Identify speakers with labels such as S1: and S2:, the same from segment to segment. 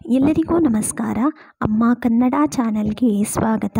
S1: ಎಲ್ಲರಿಗೂ ನಮಸ್ಕಾರ ಅಮ್ಮ ಕನ್ನಡ ಚಾನಲ್ಗೆ ಸ್ವಾಗತ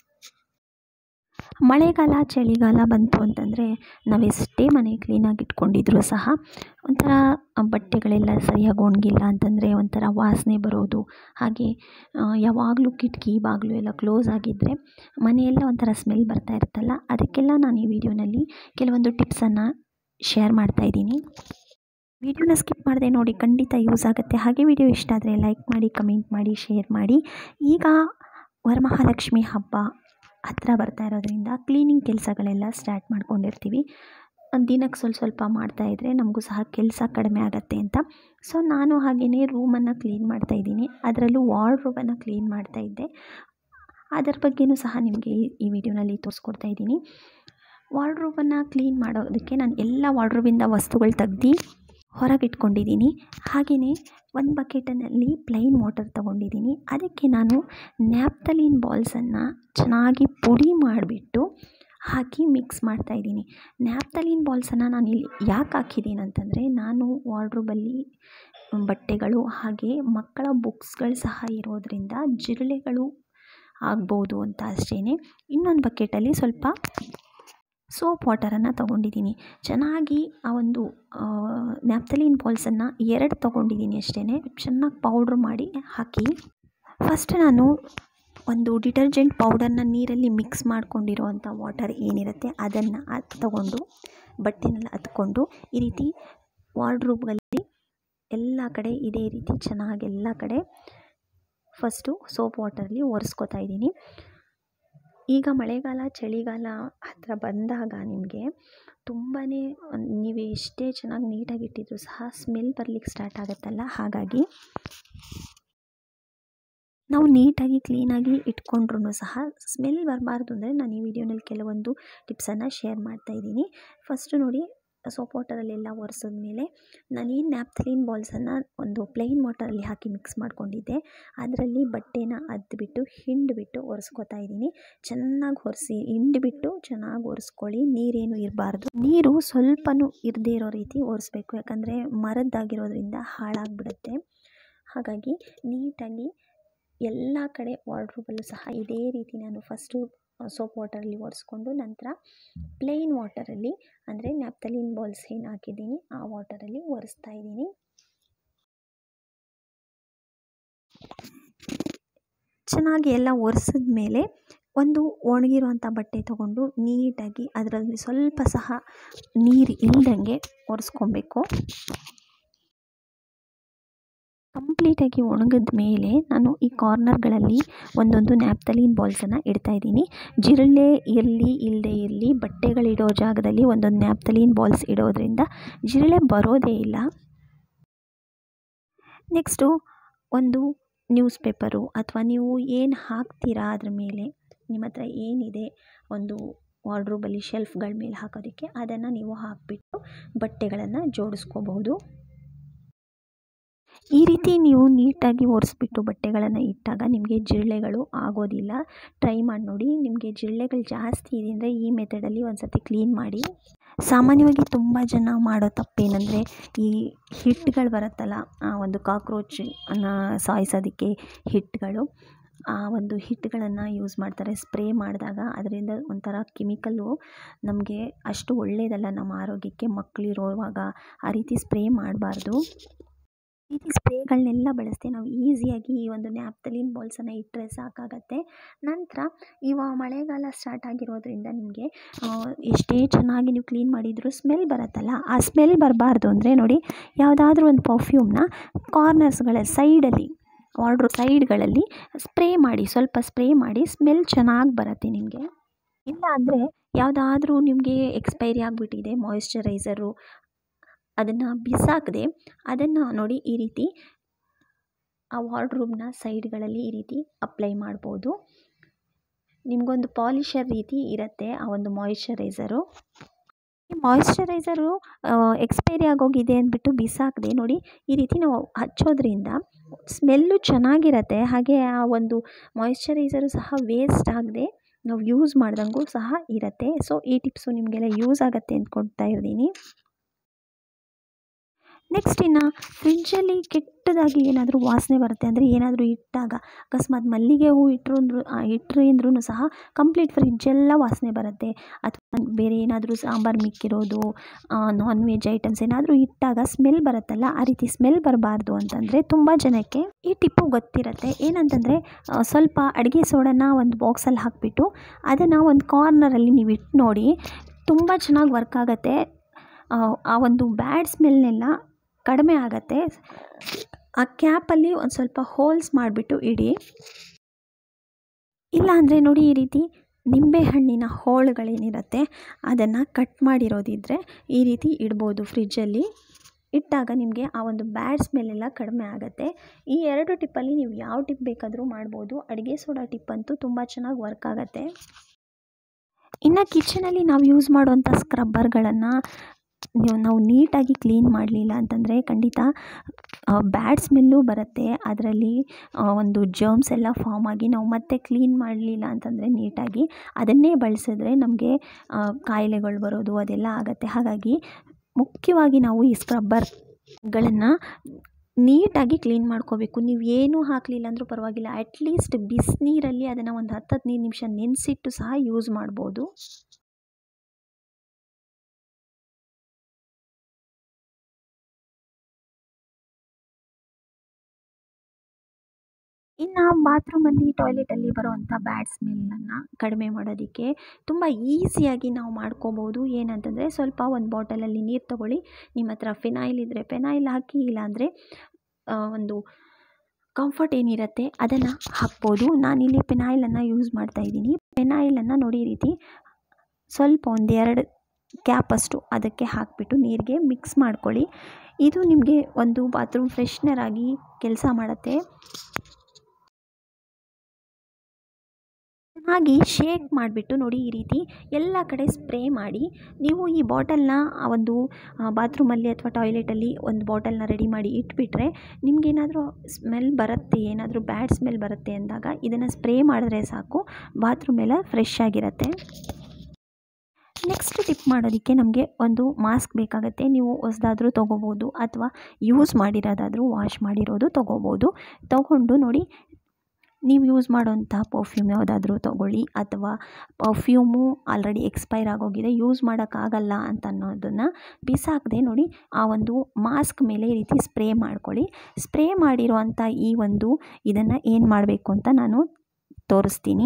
S1: ಮಳೆಗಾಲ ಚಳಿಗಾಲ ಬಂತು ಅಂತಂದರೆ ನಾವೆಷ್ಟೇ ಮನೆ ಕ್ಲೀನಾಗಿ ಇಟ್ಕೊಂಡಿದ್ರೂ ಸಹ ಒಂಥರ ಬಟ್ಟೆಗಳೆಲ್ಲ ಸರಿಯಾಗಿ ಒಣಗಿಲ್ಲ ಅಂತಂದರೆ ಒಂಥರ ವಾಸನೆ ಬರೋದು ಹಾಗೆ ಯಾವಾಗಲೂ ಕಿಟಕಿ ಬಾಗಿಲು ಎಲ್ಲ ಕ್ಲೋಸ್ ಆಗಿದ್ದರೆ ಮನೆಯೆಲ್ಲ ಒಂಥರ ಸ್ಮೆಲ್ ಬರ್ತಾ ಇರುತ್ತಲ್ಲ ಅದಕ್ಕೆಲ್ಲ ನಾನು ಈ ವಿಡಿಯೋನಲ್ಲಿ ಕೆಲವೊಂದು ಟಿಪ್ಸನ್ನು ಶೇರ್ ಮಾಡ್ತಾಯಿದ್ದೀನಿ ವಿಡಿಯೋನ ಸ್ಕಿಪ್ ಮಾಡದೆ ನೋಡಿ ಖಂಡಿತ ಯೂಸ್ ಆಗುತ್ತೆ ಹಾಗೆ ವಿಡಿಯೋ ಇಷ್ಟ ಆದರೆ ಲೈಕ್ ಮಾಡಿ ಕಮೆಂಟ್ ಮಾಡಿ ಶೇರ್ ಮಾಡಿ ಈಗ ವರಮಹಾಲಕ್ಷ್ಮಿ ಹಬ್ಬ ಹತ್ತಿರ ಬರ್ತಾ ಇರೋದ್ರಿಂದ ಕ್ಲೀನಿಂಗ್ ಕೆಲಸಗಳೆಲ್ಲ ಸ್ಟಾರ್ಟ್ ಮಾಡ್ಕೊಂಡಿರ್ತೀವಿ ದಿನಕ್ಕೆ ಸ್ವಲ್ಪ ಸ್ವಲ್ಪ ಮಾಡ್ತಾಯಿದ್ರೆ ನಮಗೂ ಸಹ ಕೆಲಸ ಕಡಿಮೆ ಆಗುತ್ತೆ ಅಂತ ಸೊ ನಾನು ಹಾಗೆಯೇ ರೂಮನ್ನು ಕ್ಲೀನ್ ಮಾಡ್ತಾಯಿದ್ದೀನಿ ಅದರಲ್ಲೂ ವಾರ್ಡ್ರೋಬನ್ನು ಕ್ಲೀನ್ ಮಾಡ್ತಾಯಿದ್ದೆ ಅದರ ಬಗ್ಗೆಯೂ ಸಹ ನಿಮಗೆ ಈ ವಿಡಿಯೋನಲ್ಲಿ ತೋರಿಸ್ಕೊಡ್ತಾ ಇದ್ದೀನಿ ವಾರ್ಡ್ರೋಬನ್ನು ಕ್ಲೀನ್ ಮಾಡೋದಕ್ಕೆ ನಾನು ಎಲ್ಲ ವಾರ್ಡ್ರೋಬಿಂದ ವಸ್ತುಗಳು ತೆಗ್ದು ಹೊರಗಿಟ್ಕೊಂಡಿದ್ದೀನಿ ಹಾಗೆಯೇ ಒಂದು ಬಕೆಟಲ್ಲಿ ಪ್ಲೈನ್ ವಾಟರ್ ತೊಗೊಂಡಿದ್ದೀನಿ ಅದಕ್ಕೆ ನಾನು ನ್ಯಾಪ್ತಲೀನ್ ಬಾಲ್ಸನ್ನು ಚೆನ್ನಾಗಿ ಪುಡಿ ಮಾಡಿಬಿಟ್ಟು ಹಾಕಿ ಮಿಕ್ಸ್ ಮಾಡ್ತಾಯಿದ್ದೀನಿ ನ್ಯಾಪ್ತಲೀನ್ ಬಾಲ್ಸನ್ನು ನಾನು ಇಲ್ಲಿ ಯಾಕೆ ಹಾಕಿದ್ದೀನಿ ಅಂತಂದರೆ ನಾನು ವಾರ್ಡ್ರೋಬಲ್ಲಿ ಬಟ್ಟೆಗಳು ಹಾಗೆ ಮಕ್ಕಳ ಬುಕ್ಸ್ಗಳು ಸಹ ಇರೋದರಿಂದ ಜಿರಳೆಗಳು ಆಗ್ಬೋದು ಅಂತ ಅಷ್ಟೇ ಇನ್ನೊಂದು ಬಕೆಟಲ್ಲಿ ಸ್ವಲ್ಪ ಸೋಪ್ ವಾಟರನ್ನು ತೊಗೊಂಡಿದ್ದೀನಿ ಚೆನ್ನಾಗಿ ಆ ಒಂದು ನ್ಯಾಪ್ತಲೀನ್ ಬಾಲ್ಸನ್ನು ಎರಡು ತೊಗೊಂಡಿದ್ದೀನಿ ಅಷ್ಟೇ ಚೆನ್ನಾಗಿ ಪೌಡ್ರ್ ಮಾಡಿ ಹಾಕಿ ಫಸ್ಟ್ ನಾನು ಒಂದು ಡಿಟರ್ಜೆಂಟ್ ಪೌಡರ್ನ ನೀರಲ್ಲಿ ಮಿಕ್ಸ್ ಮಾಡ್ಕೊಂಡಿರೋವಂಥ ವಾಟರ್ ಏನಿರುತ್ತೆ ಅದನ್ನು ತಗೊಂಡು ಬಟ್ಟೆನೆಲ್ಲ ಹತ್ಕೊಂಡು ಈ ರೀತಿ ವಾರ್ಡ್ರೂಬ್ಗಳಲ್ಲಿ ಎಲ್ಲ ಕಡೆ ಇದೇ ರೀತಿ ಚೆನ್ನಾಗಿ ಎಲ್ಲ ಕಡೆ ಫಸ್ಟು ಸೋಪ್ ವಾಟರಲ್ಲಿ ಒರೆಸ್ಕೊತಾ ಇದ್ದೀನಿ ಈಗ ಮಳೆಗಾಲ ಚಳಿಗಾಲ ಹತ್ತಿರ ಬಂದಾಗ ನಿಮಗೆ ತುಂಬಾ ನೀವು ಎಷ್ಟೇ ಚೆನ್ನಾಗಿ ನೀಟಾಗಿ ಇಟ್ಟಿದ್ರು ಸಹ ಸ್ಮೆಲ್ ಬರಲಿಕ್ಕೆ ಸ್ಟಾರ್ಟ್ ಆಗುತ್ತಲ್ಲ ಹಾಗಾಗಿ ನಾವು ನೀಟಾಗಿ ಕ್ಲೀನಾಗಿ ಇಟ್ಕೊಂಡ್ರೂ ಸಹ ಸ್ಮೆಲ್ ಬರಬಾರ್ದು ಅಂದರೆ ನಾನು ಈ ವಿಡಿಯೋನಲ್ಲಿ ಕೆಲವೊಂದು ಟಿಪ್ಸನ್ನು ಶೇರ್ ಮಾಡ್ತಾಯಿದ್ದೀನಿ ಫಸ್ಟು ನೋಡಿ ಸೋಪ್ ವಾಟರಲ್ಲೆಲ್ಲ ಒರೆಸಿದ್ಮೇಲೆ ನಾನೇನು ನ್ಯಾಪ್ಥಲೀನ್ ಬಾಲ್ಸನ್ನು ಒಂದು ಪ್ಲೈನ್ ವಾಟರಲ್ಲಿ ಹಾಕಿ ಮಿಕ್ಸ್ ಮಾಡ್ಕೊಂಡಿದ್ದೆ ಅದರಲ್ಲಿ ಬಟ್ಟೆನ ಅದ್ಬಿಟ್ಟು ಹಿಂಡ್ಬಿಟ್ಟು ಒರೆಸ್ಕೊತಾ ಇದ್ದೀನಿ ಚೆನ್ನಾಗಿ ಒರೆಸಿ ಹಿಂಡ್ಬಿಟ್ಟು ಚೆನ್ನಾಗಿ ಒರೆಸ್ಕೊಳ್ಳಿ ನೀರೇನು ಇರಬಾರ್ದು ನೀರು ಸ್ವಲ್ಪನೂ ಇರದೇ ಇರೋ ರೀತಿ ಒರೆಸ್ಬೇಕು ಯಾಕಂದರೆ ಮರದ್ದಾಗಿರೋದ್ರಿಂದ ಹಾಳಾಗಿಬಿಡುತ್ತೆ ಹಾಗಾಗಿ ನೀಟಾಗಿ ಎಲ್ಲ ಕಡೆ ವಾರ್ಡ್ರೋಬಲ್ಲೂ ಸಹ ಇದೇ ರೀತಿ ನಾನು ಫಸ್ಟು ಸೋಪ್ ವಾಟರಲ್ಲಿ ಒರೆಸ್ಕೊಂಡು ನಂತರ ಪ್ಲೇನ್ ವಾಟರಲ್ಲಿ ಅಂದರೆ ನ್ಯಾಪ್ತಲೀನ್ ಬಾಲ್ಸ್ ಏನು ಹಾಕಿದ್ದೀನಿ ಆ ವಾಟರಲ್ಲಿ ಒರೆಸ್ತಾ ಇದ್ದೀನಿ ಚೆನ್ನಾಗಿ ಎಲ್ಲ ಒರೆಸಿದ ಮೇಲೆ ಒಂದು ಒಣಗಿರುವಂಥ ಬಟ್ಟೆ ತೊಗೊಂಡು ನೀಟಾಗಿ ಅದರಲ್ಲಿ ಸ್ವಲ್ಪ ಸಹ ನೀರು ಇಲ್ದಂಗೆ ಒರೆಸ್ಕೊಬೇಕು ಕಂಪ್ಲೀಟಾಗಿ ಒಣಗಿದ ಮೇಲೆ ನಾನು ಈ ಕಾರ್ನರ್ಗಳಲ್ಲಿ ಒಂದೊಂದು ನ್ಯಾಪ್ತಲೀನ್ ಬಾಲ್ಸನ್ನು ಇಡ್ತಾಯಿದ್ದೀನಿ ಜಿರಳೆ ಇರಲಿ ಇಲ್ಲದೆ ಇರಲಿ ಬಟ್ಟೆಗಳಿಡೋ ಜಾಗದಲ್ಲಿ ಒಂದೊಂದು ನ್ಯಾಪ್ತಲೀನ್ ಬಾಲ್ಸ್ ಇಡೋದ್ರಿಂದ ಜಿರಳೆ ಬರೋದೇ ಇಲ್ಲ ನೆಕ್ಸ್ಟು ಒಂದು ನ್ಯೂಸ್ ಪೇಪರು ಅಥವಾ ನೀವು ಏನು ಹಾಕ್ತೀರಾ ಅದ್ರ ಮೇಲೆ ನಿಮ್ಮ ಹತ್ರ ಏನಿದೆ ಒಂದು ವಾರ್ಡ್ರೋಬಲ್ಲಿ ಶೆಲ್ಫ್ಗಳ ಮೇಲೆ ಹಾಕೋದಕ್ಕೆ ಅದನ್ನು ನೀವು ಹಾಕಿಬಿಟ್ಟು ಬಟ್ಟೆಗಳನ್ನು ಜೋಡಿಸ್ಕೋಬಹುದು ಈ ರೀತಿ ನೀವು ನೀಟಾಗಿ ಒರೆಸ್ಬಿಟ್ಟು ಬಟ್ಟೆಗಳನ್ನು ಇಟ್ಟಾಗ ನಿಮಗೆ ಜಿರಳೆಗಳು ಆಗೋದಿಲ್ಲ ಟ್ರೈ ಮಾಡಿ ನೋಡಿ ನಿಮಗೆ ಜಿರಳೆಗಳು ಜಾಸ್ತಿ ಇದೆ ಅಂದರೆ ಈ ಮೆಥಡಲ್ಲಿ ಒಂದು ಸರ್ತಿ ಕ್ಲೀನ್ ಮಾಡಿ ಸಾಮಾನ್ಯವಾಗಿ ತುಂಬ ಜನ ಮಾಡೋ ತಪ್ಪೇನೆಂದರೆ ಈ ಹಿಟ್ಟುಗಳು ಬರುತ್ತಲ್ಲ ಆ ಒಂದು ಕಾಕ್ರೋಚನ್ನು ಸಾಯಿಸೋದಕ್ಕೆ ಹಿಟ್ಟುಗಳು ಆ ಒಂದು ಹಿಟ್ಟುಗಳನ್ನು ಯೂಸ್ ಮಾಡ್ತಾರೆ ಸ್ಪ್ರೇ ಮಾಡಿದಾಗ ಅದರಿಂದ ಒಂಥರ ಕೆಮಿಕಲ್ಲು ನಮಗೆ ಅಷ್ಟು ಒಳ್ಳೆಯದಲ್ಲ ನಮ್ಮ ಆರೋಗ್ಯಕ್ಕೆ ಮಕ್ಕಳಿರೋವಾಗ ಆ ರೀತಿ ಸ್ಪ್ರೇ ಮಾಡಬಾರ್ದು ಈ ರೀತಿ ಸ್ಪ್ರೇಗಳನ್ನೆಲ್ಲ ಬಳಸದೆ ನಾವು ಈಸಿಯಾಗಿ ಈ ಒಂದು ನ್ಯಾಪ್ತಲೀನ್ ಬಾಲ್ಸನ್ನು ಇಟ್ಟರೆ ಸಾಕಾಗತ್ತೆ ನಂತರ ಇವ ಮಳೆಗಾಲ ಸ್ಟಾರ್ಟ್ ಆಗಿರೋದ್ರಿಂದ ನಿಮಗೆ ಎಷ್ಟೇ ಚೆನ್ನಾಗಿ ನೀವು ಕ್ಲೀನ್ ಮಾಡಿದರೂ ಸ್ಮೆಲ್ ಬರುತ್ತಲ್ಲ ಆ ಸ್ಮೆಲ್ ಬರಬಾರ್ದು ಅಂದರೆ ನೋಡಿ ಯಾವುದಾದ್ರೂ ಒಂದು ಪರ್ಫ್ಯೂಮ್ನ ಕಾರ್ನರ್ಸ್ಗಳ ಸೈಡಲ್ಲಿ ವಾರ್ಡ್ರೋ ಸೈಡ್ಗಳಲ್ಲಿ ಸ್ಪ್ರೇ ಮಾಡಿ ಸ್ವಲ್ಪ ಸ್ಪ್ರೇ ಮಾಡಿ ಸ್ಮೆಲ್ ಚೆನ್ನಾಗಿ ಬರುತ್ತೆ ನಿಮಗೆ ಇಲ್ಲ ಅಂದರೆ ಯಾವುದಾದ್ರೂ ನಿಮಗೆ ಎಕ್ಸ್ಪೈರಿ ಆಗಿಬಿಟ್ಟಿದೆ ಮಾಯಿಶ್ಚರೈಸರು ಅದನ್ನು ಬಿಸಾಕದೆ ಅದನ್ನು ನೋಡಿ ಈ ರೀತಿ ಆ ವಾರ್ಡ್ರೂಮ್ನ ಸೈಡ್ಗಳಲ್ಲಿ ಈ ರೀತಿ ಅಪ್ಲೈ ಮಾಡ್ಬೋದು ನಿಮಗೊಂದು ಪಾಲಿಷರ್ ರೀತಿ ಇರುತ್ತೆ ಆ ಒಂದು ಮಾಯಿಶ್ಚರೈಸರು ಈ ಮಾಯಿಶ್ಚರೈಸರು ಎಕ್ಸ್ಪೈರಿ ಆಗೋಗಿದೆ ಅಂದ್ಬಿಟ್ಟು ಬಿಸಾಕದೆ ನೋಡಿ ಈ ರೀತಿ ನಾವು ಹಚ್ಚೋದ್ರಿಂದ ಸ್ಮೆಲ್ಲು ಚೆನ್ನಾಗಿರತ್ತೆ ಹಾಗೆ ಆ ಒಂದು ಮಾಯಿಶ್ಚರೈಸರು ಸಹ ವೇಸ್ಟ್ ಆಗದೆ ನಾವು ಯೂಸ್ ಮಾಡ್ದಂಗೂ ಸಹ ಇರುತ್ತೆ ಸೊ ಈ ಟಿಪ್ಸು ನಿಮಗೆಲ್ಲ ಯೂಸ್ ಆಗುತ್ತೆ ಅಂದ್ಕೊಳ್ತಾ ಇದ್ದೀನಿ ನೆಕ್ಸ್ಟ್ ಇನ್ನು ಫ್ರಿಡ್ಜಲ್ಲಿ ಕೆಟ್ಟದಾಗಿ ಏನಾದರೂ ವಾಸನೆ ಬರುತ್ತೆ ಅಂದರೆ ಏನಾದರೂ ಇಟ್ಟಾಗ ಅಕಸ್ಮಾತ್ ಮಲ್ಲಿಗೆ ಹೂ ಇಟ್ಟರು ಅಂದ್ರೂ ಇಟ್ಟರೆ ಅಂದ್ರೂ ಸಹ ಕಂಪ್ಲೀಟ್ ಫ್ರಿಡ್ಜೆಲ್ಲ ವಾಸನೆ ಬರುತ್ತೆ ಅಥವಾ ಬೇರೆ ಏನಾದರೂ ಸಾಂಬಾರು ಮಿಕ್ಕಿರೋದು ನಾನ್ ವೆಜ್ ಐಟಮ್ಸ್ ಏನಾದರೂ ಇಟ್ಟಾಗ ಸ್ಮೆಲ್ ಬರುತ್ತಲ್ಲ ಆ ರೀತಿ ಸ್ಮೆಲ್ ಬರಬಾರ್ದು ಅಂತಂದರೆ ತುಂಬ ಜನಕ್ಕೆ ಈ ಟಿಪ್ಪು ಗೊತ್ತಿರುತ್ತೆ ಏನಂತಂದರೆ ಸ್ವಲ್ಪ ಅಡುಗೆ ಸೋಡನ್ನ ಒಂದು ಬಾಕ್ಸಲ್ಲಿ ಹಾಕಿಬಿಟ್ಟು ಅದನ್ನು ಒಂದು ಕಾರ್ನರಲ್ಲಿ ನೀವು ಇಟ್ಟು ನೋಡಿ ತುಂಬ ಚೆನ್ನಾಗಿ ವರ್ಕ್ ಆಗುತ್ತೆ ಆ ಒಂದು ಬ್ಯಾಡ್ ಸ್ಮೆಲ್ನೆಲ್ಲ ಕಡಿಮೆ ಆಗುತ್ತೆ ಆ ಕ್ಯಾಪಲ್ಲಿ ಒಂದು ಸ್ವಲ್ಪ ಹೋಲ್ಸ್ ಮಾಡಿಬಿಟ್ಟು ಇಡಿ ಇಲ್ಲ ಅಂದರೆ ನೋಡಿ ಈ ರೀತಿ ನಿಂಬೆಹಣ್ಣಿನ ಹೋಳುಗಳೇನಿರುತ್ತೆ ಅದನ್ನು ಕಟ್ ಮಾಡಿರೋದಿದ್ದರೆ ಈ ರೀತಿ ಇಡ್ಬೋದು ಫ್ರಿಜ್ಜಲ್ಲಿ ಇಟ್ಟಾಗ ನಿಮಗೆ ಆ ಒಂದು ಬ್ಯಾಡ್ ಸ್ಮೆಲ್ಲೆಲ್ಲ ಕಡಿಮೆ ಆಗುತ್ತೆ ಈ ಎರಡು ಟಿಪ್ಪಲ್ಲಿ ನೀವು ಯಾವ ಟಿಪ್ ಬೇಕಾದರೂ ಮಾಡ್ಬೋದು ಅಡುಗೆ ಸೋಡಾ ಟಿಪ್ ಅಂತೂ ತುಂಬ ಚೆನ್ನಾಗಿ ವರ್ಕ್ ಆಗುತ್ತೆ ಇನ್ನು ಕಿಚನಲ್ಲಿ ನಾವು ಯೂಸ್ ಮಾಡುವಂಥ ಸ್ಕ್ರಬ್ಬರ್ಗಳನ್ನು ನೀವು ನಾವು ನೀಟಾಗಿ ಕ್ಲೀನ್ ಮಾಡಲಿಲ್ಲ ಅಂತಂದರೆ ಖಂಡಿತ ಬ್ಯಾಡ್ ಸ್ಮೆಲ್ಲು ಬರುತ್ತೆ ಅದರಲ್ಲಿ ಒಂದು ಜರ್ಮ್ಸ್ ಎಲ್ಲ ಫಾರ್ಮ್ ಆಗಿ ನಾವು ಮತ್ತೆ ಕ್ಲೀನ್ ಮಾಡಲಿಲ್ಲ ಅಂತಂದರೆ ನೀಟಾಗಿ ಅದನ್ನೇ ಬಳಸಿದ್ರೆ ನಮಗೆ ಕಾಯಿಲೆಗಳು ಬರೋದು ಅದೆಲ್ಲ ಆಗುತ್ತೆ ಹಾಗಾಗಿ ಮುಖ್ಯವಾಗಿ ನಾವು ಈ ಸ್ಕ್ರಬ್ಬರ್ಗಳನ್ನು ನೀಟಾಗಿ ಕ್ಲೀನ್ ಮಾಡ್ಕೋಬೇಕು ನೀವು ಏನೂ ಹಾಕಲಿಲ್ಲ ಅಂದರೂ ಪರವಾಗಿಲ್ಲ ಅಟ್ಲೀಸ್ಟ್ ಬಿಸಿನೀರಲ್ಲಿ ಅದನ್ನು ಒಂದು ಹತ್ತು ಹದಿನೈದು ನಿಮಿಷ ನೆನೆಸಿಟ್ಟು ಸಹ ಯೂಸ್ ಮಾಡ್ಬೋದು ಇನ್ನು ಬಾತ್ರೂಮಲ್ಲಿ ಟಾಯ್ಲೆಟಲ್ಲಿ ಬರುವಂಥ ಬ್ಯಾಡ್ ಸ್ಮೆಲ್ಲನ್ನು ಕಡಿಮೆ ಮಾಡೋದಕ್ಕೆ ತುಂಬ ಈಸಿಯಾಗಿ ನಾವು ಮಾಡ್ಕೋಬೋದು ಏನಂತಂದರೆ ಸ್ವಲ್ಪ ಒಂದು ಬಾಟಲಲ್ಲಿ ನೀರು ತೊಗೊಳ್ಳಿ ನಿಮ್ಮ ಹತ್ರ ಫಿನಾಯ್ಲ್ ಇದ್ದರೆ ಫೆನಾಯ್ಲ್ ಹಾಕಿ ಇಲ್ಲಾಂದರೆ ಒಂದು ಕಂಫರ್ಟ್ ಏನಿರುತ್ತೆ ಅದನ್ನು ಹಾಕ್ಬೋದು ನಾನಿಲ್ಲಿ ಪೆನಾಯ್ಲನ್ನು ಯೂಸ್ ಮಾಡ್ತಾಯಿದ್ದೀನಿ ಪೆನಾಯ್ಲನ್ನು ನೋಡಿ ಈ ರೀತಿ ಸ್ವಲ್ಪ ಒಂದೆರಡು ಕ್ಯಾಪಷ್ಟು ಅದಕ್ಕೆ ಹಾಕಿಬಿಟ್ಟು ನೀರಿಗೆ ಮಿಕ್ಸ್ ಮಾಡ್ಕೊಳ್ಳಿ ಇದು ನಿಮಗೆ ಒಂದು ಬಾತ್ರೂಮ್ ಫ್ರೆಶ್ನರ್ ಆಗಿ ಕೆಲಸ ಮಾಡುತ್ತೆ ಚೆನ್ನಾಗಿ ಶೇಕ್ ಮಾಡಿಬಿಟ್ಟು ನೋಡಿ ಈ ರೀತಿ ಎಲ್ಲ ಕಡೆ ಸ್ಪ್ರೇ ಮಾಡಿ ನೀವು ಈ ಬಾಟಲ್ನ ಆ ಒಂದು ಬಾತ್ರೂಮಲ್ಲಿ ಅಥವಾ ಟಾಯ್ಲೆಟಲ್ಲಿ ಒಂದು ಬಾಟಲ್ನ ರೆಡಿ ಮಾಡಿ ಇಟ್ಬಿಟ್ರೆ ನಿಮಗೇನಾದರೂ ಸ್ಮೆಲ್ ಬರುತ್ತೆ ಏನಾದರೂ ಬ್ಯಾಡ್ ಸ್ಮೆಲ್ ಬರುತ್ತೆ ಅಂದಾಗ ಇದನ್ನು ಸ್ಪ್ರೇ ಮಾಡಿದ್ರೆ ಸಾಕು ಬಾತ್ರೂಮ್ ಎಲ್ಲ ಫ್ರೆಶ್ ಆಗಿರುತ್ತೆ ನೆಕ್ಸ್ಟ್ ಟಿಪ್ ಮಾಡೋದಕ್ಕೆ ನಮಗೆ ಒಂದು ಮಾಸ್ಕ್ ಬೇಕಾಗುತ್ತೆ ನೀವು ಹೊಸ್ದಾದ್ರೂ ತೊಗೋಬೋದು ಅಥವಾ ಯೂಸ್ ಮಾಡಿರೋದಾದರೂ ವಾಶ್ ಮಾಡಿರೋದು ತೊಗೋಬೋದು ತೊಗೊಂಡು ನೋಡಿ ನೀವು ಯೂಸ್ ಮಾಡೋಂಥ ಪರ್ಫ್ಯೂಮ್ ಯಾವುದಾದ್ರೂ ತೊಗೊಳ್ಳಿ ಅಥವಾ ಪರ್ಫ್ಯೂಮು ಆಲ್ರೆಡಿ ಎಕ್ಸ್ಪೈರ್ ಆಗೋಗಿದೆ ಯೂಸ್ ಮಾಡೋಕ್ಕಾಗಲ್ಲ ಅಂತ ಅನ್ನೋದನ್ನು ಬಿಸಾಕದೆ ನೋಡಿ ಆ ಒಂದು ಮಾಸ್ಕ್ ಮೇಲೆ ಈ ರೀತಿ ಸ್ಪ್ರೇ ಮಾಡ್ಕೊಳ್ಳಿ ಸ್ಪ್ರೇ ಮಾಡಿರುವಂಥ ಈ ಒಂದು ಇದನ್ನು ಏನು ಮಾಡಬೇಕು ಅಂತ ನಾನು ತೋರಿಸ್ತೀನಿ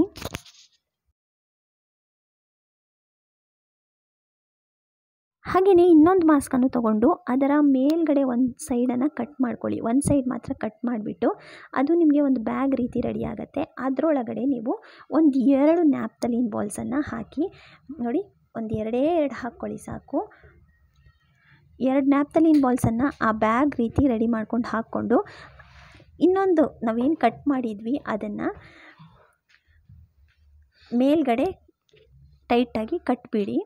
S1: ಹಾಗೆಯೇ ಇನ್ನೊಂದು ಮಾಸ್ಕನ್ನು ತೊಗೊಂಡು ಅದರ ಮೇಲ್ಗಡೆ ಒಂದು ಸೈಡನ್ನು ಕಟ್ ಮಾಡ್ಕೊಳ್ಳಿ ಒಂದು ಸೈಡ್ ಮಾತ್ರ ಕಟ್ ಮಾಡಿಬಿಟ್ಟು ಅದು ನಿಮಗೆ ಒಂದು ಬ್ಯಾಗ್ ರೀತಿ ರೆಡಿ ಆಗುತ್ತೆ ಅದರೊಳಗಡೆ ನೀವು ಒಂದು ಎರಡು ನ್ಯಾಪ್ತಲಿನ್ ಬಾಲ್ಸನ್ನು ಹಾಕಿ ನೋಡಿ ಒಂದು ಎರಡೇ ಎರಡು ಹಾಕ್ಕೊಳ್ಳಿ ಸಾಕು ಎರಡು ನ್ಯಾಪ್ತಲಿನ್ ಬಾಲ್ಸನ್ನು ಆ ಬ್ಯಾಗ್ ರೀತಿ ರೆಡಿ ಮಾಡ್ಕೊಂಡು ಹಾಕ್ಕೊಂಡು ಇನ್ನೊಂದು ನಾವೇನು ಕಟ್ ಮಾಡಿದ್ವಿ ಅದನ್ನು ಮೇಲ್ಗಡೆ ಟೈಟಾಗಿ ಕಟ್ಬಿಡಿ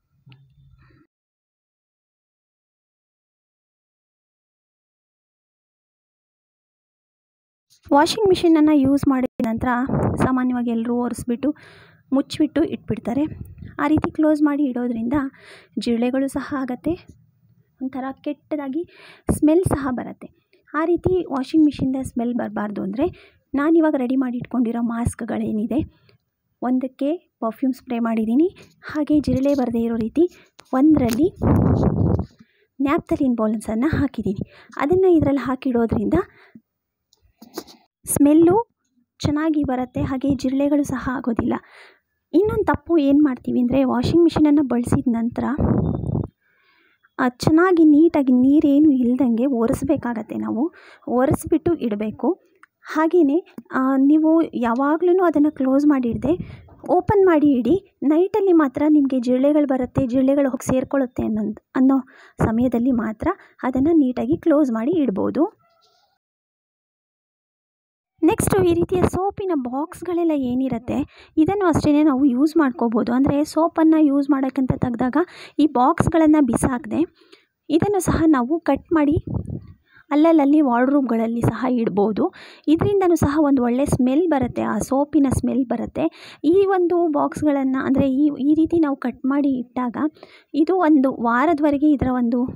S1: ವಾಷಿಂಗ್ ಮಿಷಿನನ್ನು ಯೂಸ್ ಮಾಡಿದ ನಂತರ ಸಾಮಾನ್ಯವಾಗಿ ಎಲ್ಲರೂ ಒರೆಸ್ಬಿಟ್ಟು ಮುಚ್ಚಿಬಿಟ್ಟು ಇಟ್ಬಿಡ್ತಾರೆ ಆ ರೀತಿ ಕ್ಲೋಸ್ ಮಾಡಿ ಇಡೋದ್ರಿಂದ ಜಿರಳೆಗಳು ಸಹ ಆಗುತ್ತೆ ಒಂಥರ ಕೆಟ್ಟದಾಗಿ ಸ್ಮೆಲ್ ಸಹ ಬರುತ್ತೆ ಆ ರೀತಿ ವಾಷಿಂಗ್ ಮಿಷಿನ್ದ ಸ್ಮೆಲ್ ಬರಬಾರ್ದು ಅಂದರೆ ನಾನಿವಾಗ ರೆಡಿ ಮಾಡಿ ಇಟ್ಕೊಂಡಿರೋ ಮಾಸ್ಕ್ಗಳೇನಿದೆ ಒಂದಕ್ಕೆ ಪರ್ಫ್ಯೂಮ್ ಸ್ಪ್ರೇ ಮಾಡಿದ್ದೀನಿ ಹಾಗೆ ಜಿರಳೆ ಬರದೇ ಇರೋ ರೀತಿ ಒಂದರಲ್ಲಿ ನ್ಯಾಪ್ತಲಿನ್ ಬಾಲ್ಸನ್ನು ಹಾಕಿದ್ದೀನಿ ಅದನ್ನು ಇದರಲ್ಲಿ ಹಾಕಿಡೋದ್ರಿಂದ ಸ್ಮೆಲ್ಲು ಚೆನ್ನಾಗಿ ಬರುತ್ತೆ ಹಾಗೆ ಜಿರಳೆಗಳು ಸಹ ಆಗೋದಿಲ್ಲ ಇನ್ನೊಂದು ತಪ್ಪು ಏನು ಮಾಡ್ತೀವಿ ಅಂದರೆ ವಾಷಿಂಗ್ ಮಿಷಿನನ್ನು ಬಳಸಿದ ನಂತರ ಚೆನ್ನಾಗಿ ನೀಟಾಗಿ ನೀರೇನು ಇಲ್ದಂಗೆ ಒರೆಸ್ಬೇಕಾಗತ್ತೆ ನಾವು ಒರೆಸ್ಬಿಟ್ಟು ಇಡಬೇಕು ಹಾಗೆಯೇ ನೀವು ಯಾವಾಗಲೂ ಅದನ್ನು ಕ್ಲೋಸ್ ಮಾಡಿಡದೆ ಓಪನ್ ಮಾಡಿ ಇಡಿ ನೈಟಲ್ಲಿ ಮಾತ್ರ ನಿಮಗೆ ಜಿರಳೆಗಳು ಬರುತ್ತೆ ಜಿರಳೆಗಳು ಹೋಗಿ ಸೇರಿಕೊಳ್ಳುತ್ತೆ ಅನ್ನೋ ಅನ್ನೋ ಸಮಯದಲ್ಲಿ ಮಾತ್ರ ಅದನ್ನು ನೀಟಾಗಿ ಕ್ಲೋಸ್ ಮಾಡಿ ಇಡ್ಬೋದು ನೆಕ್ಸ್ಟು ಈ ರೀತಿಯ ಸೋಪಿನ ಬಾಕ್ಸ್ಗಳೆಲ್ಲ ಏನಿರುತ್ತೆ ಇದನ್ನು ಅಷ್ಟೇ ನಾವು ಯೂಸ್ ಮಾಡ್ಕೋಬೋದು ಅಂದರೆ ಸೋಪನ್ನು ಯೂಸ್ ಮಾಡೋಕ್ಕಂತ ತೆಗೆದಾಗ ಈ ಬಾಕ್ಸ್ಗಳನ್ನು ಬಿಸಾಕದೆ ಇದನ್ನು ಸಹ ನಾವು ಕಟ್ ಮಾಡಿ ಅಲ್ಲಲ್ಲಿ ವಾರ್ಡ್ರೂಬ್ಗಳಲ್ಲಿ ಸಹ ಇಡ್ಬೋದು ಇದರಿಂದನೂ ಸಹ ಒಂದು ಒಳ್ಳೆ ಸ್ಮೆಲ್ ಬರುತ್ತೆ ಆ ಸೋಪಿನ ಸ್ಮೆಲ್ ಬರುತ್ತೆ ಈ ಒಂದು ಬಾಕ್ಸ್ಗಳನ್ನು ಅಂದರೆ ಈ ಈ ರೀತಿ ನಾವು ಕಟ್ ಮಾಡಿ ಇಟ್ಟಾಗ ಇದು ಒಂದು ವಾರದವರೆಗೆ ಇದರ ಒಂದು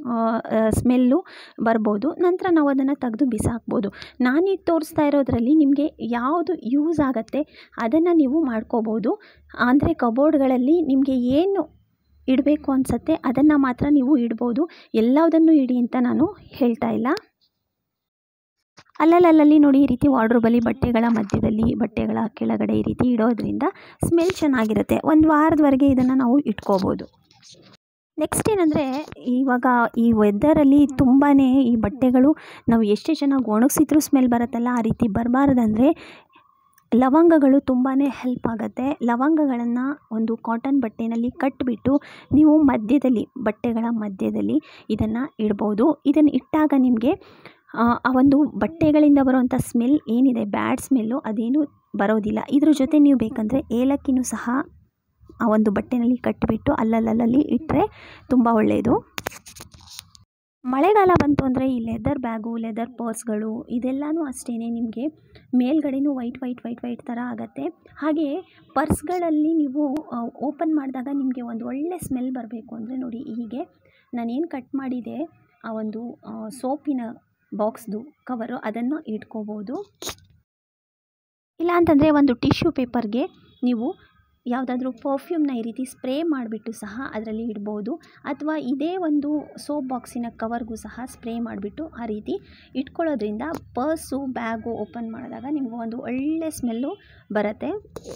S1: ಸ್ಮೆಲ್ಲು ಬರ್ಬೋದು ನಂತರ ನಾವು ಅದನ್ನು ತೆಗೆದು ಬಿಸಾಕ್ಬೋದು ನಾನೀಗ ತೋರಿಸ್ತಾ ಇರೋದರಲ್ಲಿ ನಿಮಗೆ ಯಾವುದು ಯೂಸ್ ಆಗುತ್ತೆ ಅದನ್ನು ನೀವು ಮಾಡ್ಕೋಬೋದು ಅಂದರೆ ಕಬೋರ್ಡ್ಗಳಲ್ಲಿ ನಿಮಗೆ ಏನು ಇಡಬೇಕು ಅನಿಸತ್ತೆ ಅದನ್ನು ಮಾತ್ರ ನೀವು ಇಡ್ಬೋದು ಎಲ್ಲದನ್ನು ಇಡಿ ಅಂತ ನಾನು ಹೇಳ್ತಾ ಇಲ್ಲ ಅಲ್ಲಲ್ಲಲ್ಲಿ ನೋಡಿ ಈ ರೀತಿ ವಾರ್ಡ್ರೋಬಲ್ಲಿ ಬಟ್ಟೆಗಳ ಮಧ್ಯದಲ್ಲಿ ಬಟ್ಟೆಗಳ ಕೆಳಗಡೆ ಈ ರೀತಿ ಇಡೋದ್ರಿಂದ ಸ್ಮೆಲ್ ಚೆನ್ನಾಗಿರುತ್ತೆ ಒಂದು ವಾರದವರೆಗೆ ಇದನ್ನು ನಾವು ಇಟ್ಕೋಬೋದು ನೆಕ್ಸ್ಟ್ ಏನಂದರೆ ಇವಾಗ ಈ ವೆದರಲ್ಲಿ ತುಂಬಾ ಈ ಬಟ್ಟೆಗಳು ನಾವು ಎಷ್ಟೇ ಚೆನ್ನಾಗಿ ಒಣಗಿಸಿದ್ರೂ ಸ್ಮೆಲ್ ಬರುತ್ತಲ್ಲ ಆ ರೀತಿ ಬರಬಾರ್ದಂದ್ರೆ ಲವಂಗಗಳು ತುಂಬಾ ಹೆಲ್ಪ್ ಆಗುತ್ತೆ ಲವಂಗಗಳನ್ನು ಒಂದು ಕಾಟನ್ ಬಟ್ಟೆಯಲ್ಲಿ ಕಟ್ಟಿಬಿಟ್ಟು ನೀವು ಮಧ್ಯದಲ್ಲಿ ಬಟ್ಟೆಗಳ ಮಧ್ಯದಲ್ಲಿ ಇದನ್ನು ಇಡ್ಬೋದು ಇದನ್ನು ಇಟ್ಟಾಗ ನಿಮಗೆ ಆ ಒಂದು ಬಟ್ಟೆಗಳಿಂದ ಬರುವಂಥ ಸ್ಮೆಲ್ ಏನಿದೆ ಬ್ಯಾಡ್ ಸ್ಮೆಲ್ಲು ಅದೇನು ಬರೋದಿಲ್ಲ ಇದ್ರ ಜೊತೆ ನೀವು ಬೇಕಂದರೆ ಏಲಕ್ಕಿನೂ ಸಹ ಆ ಒಂದು ಬಟ್ಟೆನಲ್ಲಿ ಕಟ್ಟಿಬಿಟ್ಟು ಅಲ್ಲಲ್ಲಲ್ಲಿ ಇಟ್ಟರೆ ತುಂಬ ಒಳ್ಳೆಯದು ಮಳೆಗಾಲ ಬಂತು ಅಂದರೆ ಈ ಲೆದರ್ ಬ್ಯಾಗು ಲೆದರ್ ಪರ್ಸ್ಗಳು ಇದೆಲ್ಲನೂ ಅಷ್ಟೇ ನಿಮಗೆ ಮೇಲ್ಗಡೆನೂ ವೈಟ್ ವೈಟ್ ವೈಟ್ ವೈಟ್ ಥರ ಆಗುತ್ತೆ ಹಾಗೆ ಪರ್ಸ್ಗಳಲ್ಲಿ ನೀವು ಓಪನ್ ಮಾಡಿದಾಗ ನಿಮಗೆ ಒಂದು ಒಳ್ಳೆ ಸ್ಮೆಲ್ ಬರಬೇಕು ಅಂದರೆ ನೋಡಿ ಹೀಗೆ ನಾನೇನು ಕಟ್ ಮಾಡಿದೆ ಆ ಒಂದು ಸೋಪಿನ ಬಾಕ್ಸ್ದು ಕವರು ಅದನ್ನು ಇಟ್ಕೋಬೋದು ಇಲ್ಲ ಅಂತಂದರೆ ಒಂದು ಟಿಶ್ಯೂ ಪೇಪರ್ಗೆ ನೀವು ಯಾವುದಾದ್ರೂ ಪರ್ಫ್ಯೂಮ್ನ ಈ ರೀತಿ ಸ್ಪ್ರೇ ಮಾಡಿಬಿಟ್ಟು ಸಹ ಅದರಲ್ಲಿ ಇಡ್ಬೋದು ಅಥವಾ ಇದೇ ಒಂದು ಸೋಪ್ ಬಾಕ್ಸಿನ ಕವರ್ಗೂ ಸಹ ಸ್ಪ್ರೇ ಮಾಡಿಬಿಟ್ಟು ಆ ರೀತಿ ಇಟ್ಕೊಳ್ಳೋದ್ರಿಂದ ಪರ್ಸು ಬ್ಯಾಗು ಓಪನ್ ಮಾಡಿದಾಗ ನಿಮ್ಗೆ ಒಂದು ಒಳ್ಳೆ ಸ್ಮೆಲ್ಲು ಬರುತ್ತೆ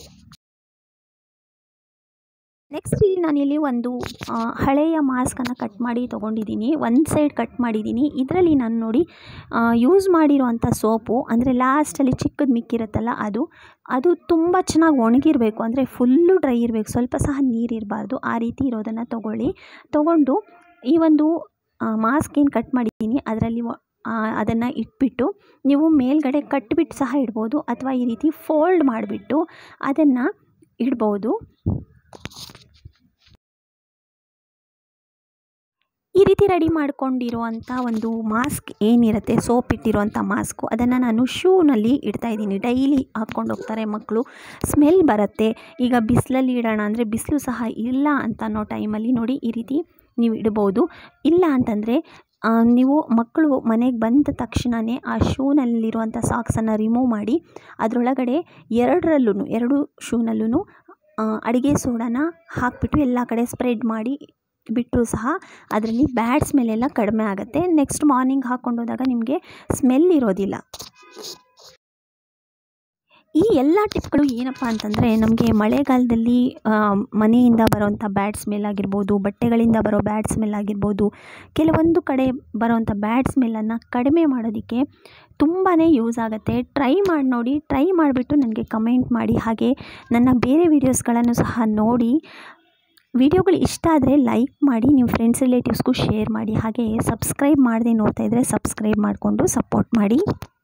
S1: ನೆಕ್ಸ್ಟ್ ಇಲ್ಲಿ ನಾನಿಲ್ಲಿ ಒಂದು ಹಳೆಯ ಮಾಸ್ಕನ್ನು ಕಟ್ ಮಾಡಿ ತೊಗೊಂಡಿದ್ದೀನಿ ಒಂದು ಸೈಡ್ ಕಟ್ ಮಾಡಿದ್ದೀನಿ ಇದರಲ್ಲಿ ನಾನು ನೋಡಿ ಯೂಸ್ ಮಾಡಿರೋವಂಥ ಸೋಪು ಅಂದರೆ ಲಾಸ್ಟಲ್ಲಿ ಚಿಕ್ಕದು ಮಿಕ್ಕಿರುತ್ತಲ್ಲ ಅದು ಅದು ತುಂಬ ಚೆನ್ನಾಗಿ ಒಣಗಿರಬೇಕು ಅಂದರೆ ಫುಲ್ಲು ಡ್ರೈ ಇರಬೇಕು ಸ್ವಲ್ಪ ಸಹ ನೀರಿರಬಾರ್ದು ಆ ರೀತಿ ಇರೋದನ್ನು ತೊಗೊಳ್ಳಿ ತೊಗೊಂಡು ಈ ಒಂದು ಮಾಸ್ಕ್ ಏನು ಕಟ್ ಮಾಡಿದ್ದೀನಿ ಅದರಲ್ಲಿ ಅದನ್ನು ಇಟ್ಬಿಟ್ಟು ನೀವು ಮೇಲ್ಗಡೆ ಕಟ್ಬಿಟ್ಟು ಸಹ ಇಡ್ಬೋದು ಅಥವಾ ಈ ರೀತಿ ಫೋಲ್ಡ್ ಮಾಡಿಬಿಟ್ಟು ಅದನ್ನು ಇಡ್ಬೋದು ಈ ರೀತಿ ರೆಡಿ ಮಾಡ್ಕೊಂಡಿರುವಂಥ ಒಂದು ಮಾಸ್ಕ್ ಏನಿರುತ್ತೆ ಸೋಪ್ ಇಟ್ಟಿರುವಂಥ ಮಾಸ್ಕು ಅದನ್ನು ನಾನು ಶೂನಲ್ಲಿ ಇಡ್ತಾಯಿದ್ದೀನಿ ಡೈಲಿ ಹಾಕ್ಕೊಂಡು ಹೋಗ್ತಾರೆ ಮಕ್ಕಳು ಸ್ಮೆಲ್ ಬರುತ್ತೆ ಈಗ ಬಿಸಿಲಲ್ಲಿ ಇಡೋಣ ಅಂದರೆ ಬಿಸಿಲು ಸಹ ಇಲ್ಲ ಅಂತ ಅನ್ನೋ ಟೈಮಲ್ಲಿ ನೋಡಿ ಈ ರೀತಿ ನೀವು ಇಡ್ಬೋದು ಇಲ್ಲ ಅಂತಂದರೆ ನೀವು ಮಕ್ಕಳು ಮನೆಗೆ ಬಂದ ತಕ್ಷಣವೇ ಆ ಶೂನಲ್ಲಿರುವಂಥ ಸಾಕ್ಸನ್ನು ರಿಮೂವ್ ಮಾಡಿ ಅದರೊಳಗಡೆ ಎರಡರಲ್ಲೂ ಎರಡು ಶೂನಲ್ಲೂ ಅಡುಗೆ ಸೋಡಾನ ಹಾಕಿಬಿಟ್ಟು ಎಲ್ಲ ಕಡೆ ಸ್ಪ್ರೆಡ್ ಮಾಡಿ ಬಿಟ್ಟರು ಸಹ ಅದರಲ್ಲಿ ಬ್ಯಾಡ್ ಸ್ಮೆಲ್ಲೆಲ್ಲ ಕಡಿಮೆ ಆಗುತ್ತೆ ನೆಕ್ಸ್ಟ್ ಮಾರ್ನಿಂಗ್ ಹಾಕ್ಕೊಂಡು ಹೋದಾಗ ನಿಮಗೆ ಸ್ಮೆಲ್ ಇರೋದಿಲ್ಲ ಈ ಎಲ್ಲ ಟಿಪ್ಗಳು ಏನಪ್ಪ ಅಂತಂದರೆ ನಮಗೆ ಮಳೆಗಾಲದಲ್ಲಿ ಮನೆಯಿಂದ ಬರೋವಂಥ ಬ್ಯಾಡ್ ಸ್ಮೆಲ್ ಆಗಿರ್ಬೋದು ಬಟ್ಟೆಗಳಿಂದ ಬರೋ ಬ್ಯಾಡ್ ಸ್ಮೆಲ್ ಆಗಿರ್ಬೋದು ಕೆಲವೊಂದು ಕಡೆ ಬರೋವಂಥ ಬ್ಯಾಡ್ ಸ್ಮೆಲ್ಲನ್ನು ಕಡಿಮೆ ಮಾಡೋದಕ್ಕೆ ತುಂಬಾ ಯೂಸ್ ಆಗುತ್ತೆ ಟ್ರೈ ಮಾಡಿ ನೋಡಿ ಟ್ರೈ ಮಾಡಿಬಿಟ್ಟು ನನಗೆ ಕಮೆಂಟ್ ಮಾಡಿ ಹಾಗೆ ನನ್ನ ಬೇರೆ ವೀಡಿಯೋಸ್ಗಳನ್ನು ಸಹ ನೋಡಿ ವಿಡಿಯೋಗಳು ಇಷ್ಟ ಆದರೆ ಲೈಕ್ ಮಾಡಿ ನಿಮ್ಮ ಫ್ರೆಂಡ್ಸ್ ರಿಲೇಟಿವ್ಸ್ಗೂ ಶೇರ್ ಮಾಡಿ ಹಾಗೆ ಸಬ್ಸ್ಕ್ರೈಬ್ ಮಾಡದೆ ನೋಡ್ತಾ ಇದ್ದರೆ ಸಬ್ಸ್ಕ್ರೈಬ್ ಮಾಡಿಕೊಂಡು ಸಪೋರ್ಟ್ ಮಾಡಿ